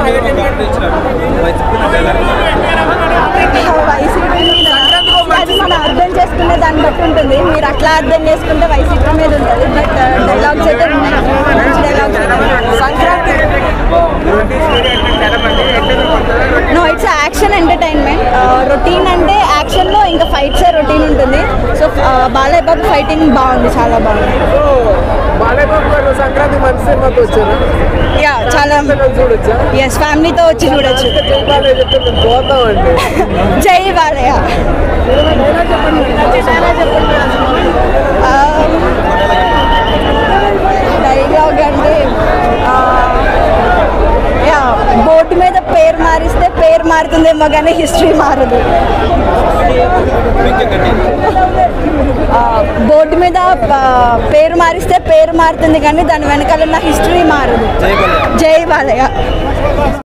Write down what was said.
YCP మీద అది మనం అర్థం చేసుకునే దాన్ని బట్టి ఉంటుంది మీరు అట్లా అర్థం చేసుకుంటే వైసీపీ మీద ఉంటుంది బట్ డైలాగ్స్ అయితే ఉన్నాయి మంచి dialogues Sankranti no it's action entertainment routine అంటే యాక్షన్లో ఇంకా ఫైట్సే రొటీన్ ఉంటుంది సో బాలయ్య బాబు ఫైటింగ్ బాగుంది చాలా బాగుంది బాలయ్య బాబు గారు సంక్రాంతి మంచి సినిమాతో వచ్చారు యా చాలా చూడొచ్చా ఎస్ ఫ్యామిలీతో వచ్చి చూడొచ్చు జై బాలయ్య చెప్తే మేము పోతామండి జై బాలయ్య డైలాగ్ అంటే ఆ, యా బోర్డు మీద పేరు మారిస్తే పేరు మారుతుందేమో కానీ హిస్టరీ మారదు ఆ, బోర్డు మీద ఆ, పేరు మారిస్తే పేరు మారుతుంది కానీ దాని వెనకాల ఉన్న హిస్టరీ మారదు జై బాలయ్య